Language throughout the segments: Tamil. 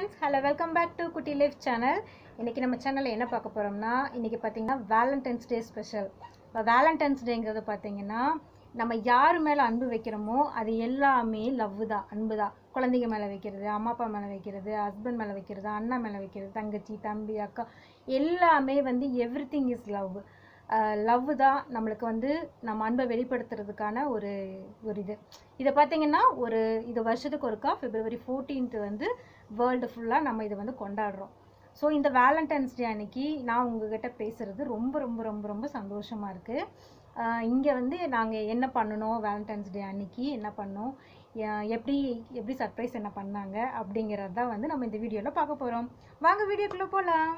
friends hello welcome back to Kutti life channel இன்றைக்கி நம்ம சேனலில் என்ன பார்க்க போகிறோம்னா இன்றைக்கி பார்த்தீங்கன்னா வேலண்டைன்ஸ் டே ஸ்பெஷல் இப்போ வேலண்டைன்ஸ் டேங்கிறது பார்த்தீங்கன்னா நம்ம யார் மேலே அன்பு வைக்கிறோமோ அது எல்லாமே லவ் தான் அன்பு தான் குழந்தைங்க மேலே வைக்கிறது அம்மா அப்பா மேலே வைக்கிறது ஹஸ்பண்ட் மேலே வைக்கிறது அண்ணா மேலே வைக்கிறது தங்கச்சி தம்பி அக்கா எல்லாமே வந்து everything is love love தான் நம்மளுக்கு வந்து நம்ம அன்பை வெளிப்படுத்துறதுக்கான ஒரு ஒரு இது இதை பார்த்தீங்கன்னா ஒரு இது வருஷத்துக்கு ஒருக்கா பிப்ரவரி 14th வந்து வேர்ல்டு ஃபுல்லாக நம்ம இதை வந்து கொண்டாடுறோம் ஸோ இந்த வேலண்டைன்ஸ் டே அன்னைக்கு நான் உங்ககிட்ட பேசுகிறது ரொம்ப ரொம்ப ரொம்ப ரொம்ப சந்தோஷமாக இருக்குது இங்கே வந்து நாங்கள் என்ன பண்ணணும் வேலண்டைன்ஸ் டே அன்னைக்கு என்ன பண்ணோம் எ- எப்படி எப்படி சர்ப்ரைஸ் என்ன பண்ணாங்க அப்படிங்கிறது தான் வந்து நம்ம இந்த வீடியோவில் பார்க்க போகிறோம் வாங்க வீடியோக்குள்ளே போகலாம்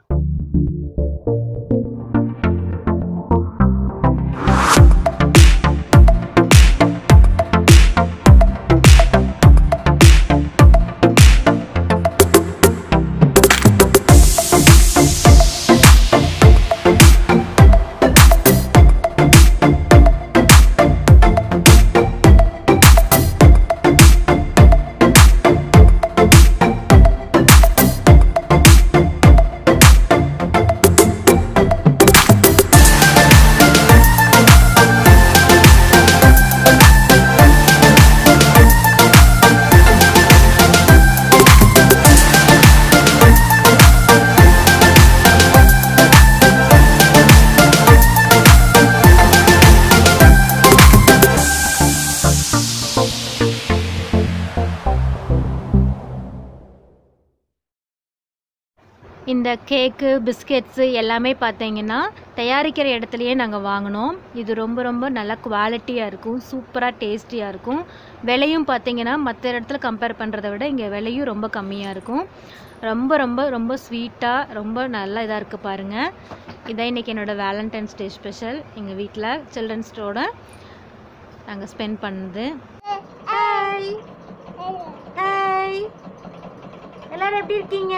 இந்த கேக்கு பிஸ்கெட்ஸு எல்லாமே பார்த்தீங்கன்னா தயாரிக்கிற இடத்துலையே நாங்கள் வாங்கினோம் இது ரொம்ப ரொம்ப நல்ல குவாலிட்டியாக இருக்கும் சூப்பராக டேஸ்டியாக இருக்கும் விலையும் பார்த்தீங்கன்னா மற்ற இடத்துல கம்பேர் பண்ணுறத விட இங்கே விலையும் ரொம்ப கம்மியாக இருக்கும் ரொம்ப ரொம்ப ரொம்ப ஸ்வீட்டாக ரொம்ப நல்ல இதாக இருக்குது பாருங்கள் இதான் இன்றைக்கி என்னோடய வேலண்டைன்ஸ் டே ஸ்பெஷல் எங்கள் வீட்டில் சில்ட்ரன்ஸ்டோட நாங்கள் ஸ்பெண்ட் பண்ணது ஹாய் ஹாய் எல்லாரும் எப்படி இருக்கீங்க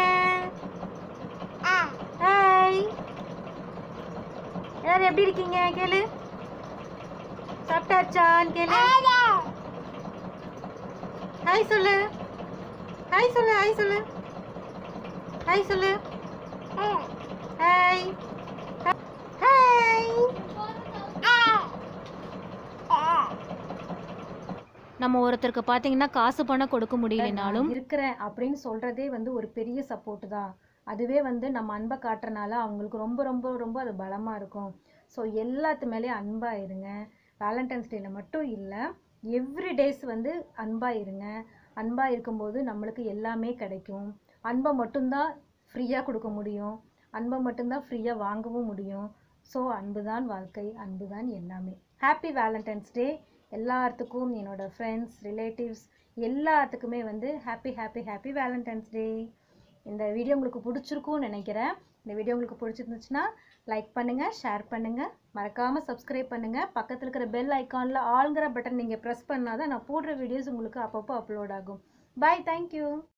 ஹாய் எல்லாரும் எப்படி இருக்கீங்க கேளு சாப்பிட்டாச்சான்னு கேளு ஹாய் சொல்லு ஹாய் சொல்லு ஹாய் சொல்லு ஹாய் சொல்லு ஹாய் ஹாய் நம்ம ஒருத்தருக்கு பார்த்தீங்கன்னா காசு பணம் கொடுக்க முடியலனாலும் இருக்கிறேன் அப்படின்னு சொல்றதே வந்து ஒரு பெரிய சப்போர்ட் தான் அதுவே வந்து நம்ம அன்பை காட்டுறனால அவங்களுக்கு ரொம்ப ரொம்ப ரொம்ப அது பலமா இருக்கும் ஸோ எல்லாத்து மேலேயும் அன்பா இருங்க வேலண்டைன்ஸ் டேல மட்டும் இல்லை எவ்ரி டேஸ் வந்து அன்பா இருங்க அன்பா இருக்கும்போது நம்மளுக்கு எல்லாமே கிடைக்கும் அன்பை மட்டும்தான் ஃப்ரீயாக கொடுக்க முடியும் அன்பை மட்டும்தான் ஃப்ரீயாக வாங்கவும் முடியும் ஸோ அன்பு தான் வாழ்க்கை அன்பு தான் எல்லாமே ஹாப்பி வேலண்டைன்ஸ் டே எல்லாத்துக்கும் என்னோட ஃப்ரெண்ட்ஸ் ரிலேட்டிவ்ஸ் எல்லாத்துக்குமே வந்து happy happy happy Valentine's Day இந்த வீடியோ உங்களுக்கு பிடிச்சிருக்கும்னு நினைக்கிறேன் இந்த வீடியோ உங்களுக்கு பிடிச்சிருந்துச்சுன்னா லைக் பண்ணுங்கள் ஷேர் பண்ணுங்கள் மறக்காமல் சப்ஸ்கிரைப் பண்ணுங்கள் பக்கத்தில் இருக்கிற பெல் ஐக்கானில் ஆளுங்கிற பட்டன் நீங்கள் ப்ரெஸ் பண்ணால் தான் நான் போடுற வீடியோஸ் உங்களுக்கு அப்பப்போ அப்லோட் ஆகும் பாய் தேங்க்யூ